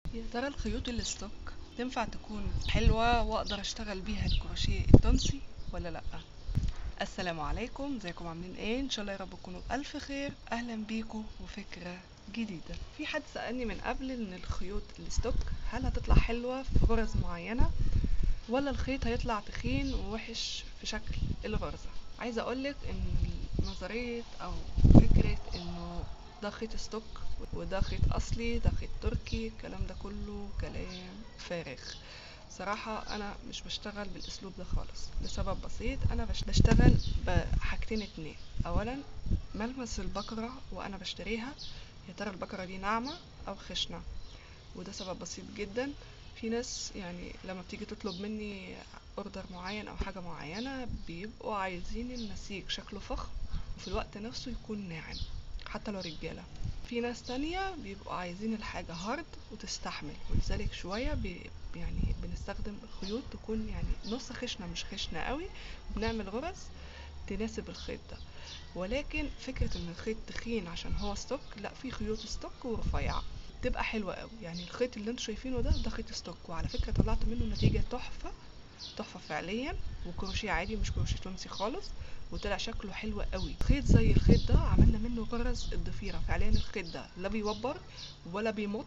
يا ترى الخيوط الستوك تنفع تكون حلوة واقدر اشتغل بيها الكروشيه التونسي ولا لا السلام عليكم ازيكم عاملين ايه ان شاء الله يا رب تكونوا بالف خير اهلا بيكم وفكرة جديدة في حد سألني من قبل ان الخيوط الستوك هل هتطلع حلوة في غرز معينة ولا الخيط هيطلع تخين ووحش في شكل الغرزة عايزة اقولك ان نظرية او فكرة انه ده خيط ستوك وده خيط اصلي ده خيط تركي الكلام ده كله كلام فارغ صراحة أنا مش بشتغل بالأسلوب ده خالص لسبب بسيط أنا بش- بشتغل بحاجتين اتنين أولا ملمس البقرة وأنا بشتريها يا ترى البقرة دي ناعمة أو خشنة وده سبب بسيط جدا في ناس يعني لما بتيجي تطلب مني اوردر معين او حاجة معينة بيبقوا عايزين النسيج شكله فخم وفي الوقت نفسه يكون ناعم حتى لو رجالة في ناس تانية بيبقوا عايزين الحاجة هارد وتستحمل ولذلك شوية بي يعني بنستخدم خيوط تكون يعني نص خشنة مش خشنة قوي وبنعمل غرز تناسب الخيط ده ولكن فكرة ان الخيط تخين عشان هو ستوك لا في خيوط ستوك ورفيعة تبقى حلوة قوي يعني الخيط اللي انتوا شايفينه ده ده خيط ستوك وعلى فكرة طلعت منه نتيجة تحفة تحفة فعليا وكروشيه عادي مش كروشيه تونسي خالص وطلع شكله حلو قوي خيط زي الخيط ده عملنا منه غرز الضفيرة فعليا الخيط ده لا بيوبر ولا بيمط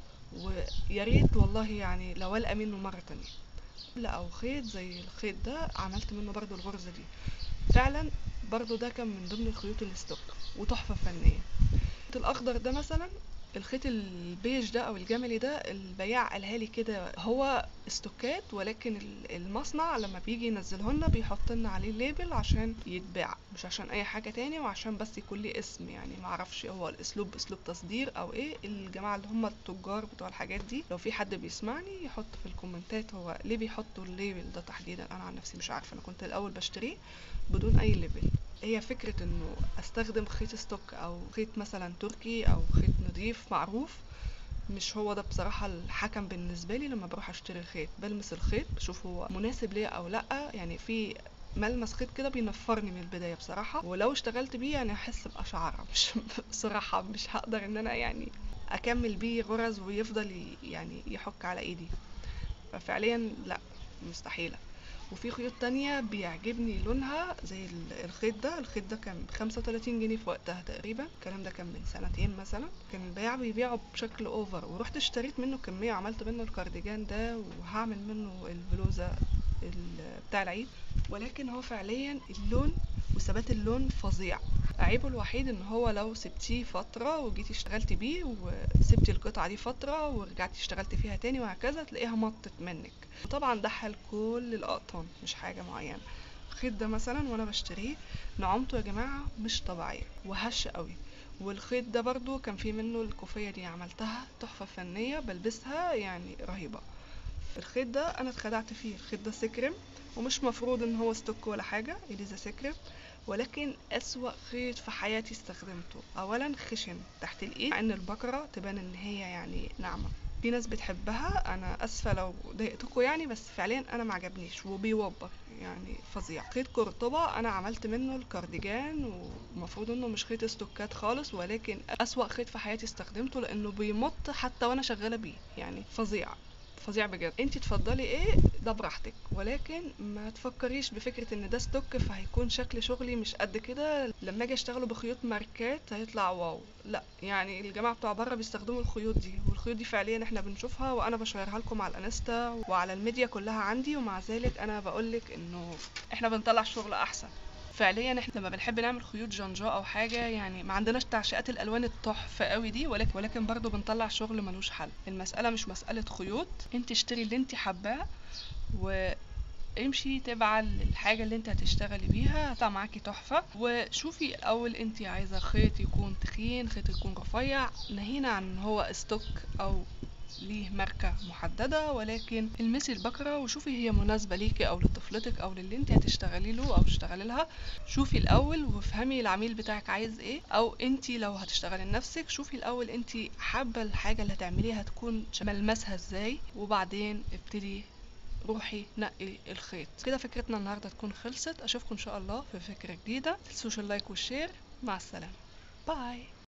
ويا ريت والله يعني لو القى منه مرة تانية لا او خيط زي الخيط ده عملت منه برضو الغرزة دي فعلا برضو ده كان من ضمن الخيوط الستوك وتحفة فنية الخيط الاخضر ده مثلا الخيط البيج ده او الجملي ده البياع قالها لي كده هو استوكات ولكن ال- المصنع لما بيجي ينزلهولنا بيحط لنا عليه ليبل عشان يتباع مش عشان اي حاجه تاني وعشان بس يكون ليه اسم يعني معرفش هو الاسلوب اسلوب تصدير او ايه الجماعه اللي هم التجار بتوع الحاجات دي لو في حد بيسمعني يحط في الكومنتات هو ليه بيحطوا الليبل ده تحديدا انا عن نفسي مش عارفه انا كنت الاول بشتريه بدون اي ليبل هي فكرة انه استخدم خيط ستوك او خيط مثلا تركي او خيط نضيف معروف مش هو ده بصراحة الحكم بالنسبة لي لما بروح اشتري خيط بلمس الخيط بشوف هو مناسب ليا او لا يعني في ملمس خيط كده بينفرني من البداية بصراحة ولو اشتغلت بيه يعني هحس بأشعار مش بصراحة مش هقدر ان انا يعني اكمل بيه غرز ويفضل ي- يعني يحك على ايدي ففعليا لا مستحيلة وفي خيوط تانية بيعجبني لونها زي ال- الخيط ده الخيط ده كان بخمسة وتلاتين جنيه في وقتها تقريبا الكلام ده كان من سنتين مثلا كان البياع بيبيعه بشكل اوفر ورحت اشتريت منه كمية وعملت منه الكارديجان ده وهعمل منه البلوزة ال- بتاع العيد ولكن هو فعليا اللون وثبات اللون فظيع عيبه الوحيد ان هو لو سبتيه فترة وجيتي اشتغلتي بيه وسبتي القطعة دي فترة ورجعتي اشتغلتي فيها تاني وهكذا تلاقيها مطت منك وطبعا ده حال كل الاقطان مش حاجة معينة الخيط ده مثلا وانا بشتريه نعومته يا جماعة مش طبيعية وهش قوي والخيط ده برضو كان فيه منه الكوفية دي عملتها تحفة فنية بلبسها يعني رهيبة الخيط ده انا اتخدعت فيه الخيط ده سكرم ومش مفروض ان هو ستوك ولا حاجة اليزا سكرم ولكن أسوأ خيط في حياتي استخدمته أولا خشن تحت الإيد مع إن البقرة تبان إن هي يعني ناعمة في ناس بتحبها أنا أسفة لو ضايقتكوا يعني بس فعليا أنا معجبنيش وبيوبر يعني فظيع خيط قرطبة أنا عملت منه الكارديجان ومفروض إنه مش خيط استوكات خالص ولكن أسوأ خيط في حياتي استخدمته لأنه بيمط حتى وأنا شغالة بيه يعني فظيع فظيع بجد انت تفضلي ايه ده براحتك ولكن ما تفكريش بفكرة ان ده ستوك فهيكون شكل شغلي مش قد كده لما اجي اشتغله بخيوط ماركات هيطلع واو لا يعني الجماعة بتوع بره بيستخدموا الخيوط دي والخيوط دي فعليا احنا بنشوفها وانا بشيرها لكم على الانستا وعلى الميديا كلها عندي ومع ذلك انا بقولك انه احنا بنطلع شغل احسن فعليا احنا لما بنحب نعمل خيوط جانجا او حاجه يعني ما عندناش تعشيقات الالوان التحفه قوي دي ولكن ولكن برضه بنطلع شغل ملوش حل المساله مش مساله خيوط انت اشتري اللي انت حباه وامشي تبع الحاجة اللي انت هتشتغلي بيها هتطلع معاكي تحفة وشوفي الاول انت عايزة خيط يكون تخين خيط يكون رفيع نهينا عن ان هو استوك او ليه ماركة محددة ولكن المسي البكرة وشوفي هي مناسبة ليكي او لطفلتك او للي انت هتشتغلي له او تشتغلي لها شوفي الاول وافهمي العميل بتاعك عايز ايه او انت لو هتشتغلي لنفسك شوفي الاول انت حابة الحاجة اللي هتعمليها تكون ملمسها ازاي وبعدين ابتدي روحي نقي الخيط كده فكرتنا النهارده تكون خلصت اشوفكم ان شاء الله في فكرة جديدة متنسوش اللايك والشير مع السلامة باي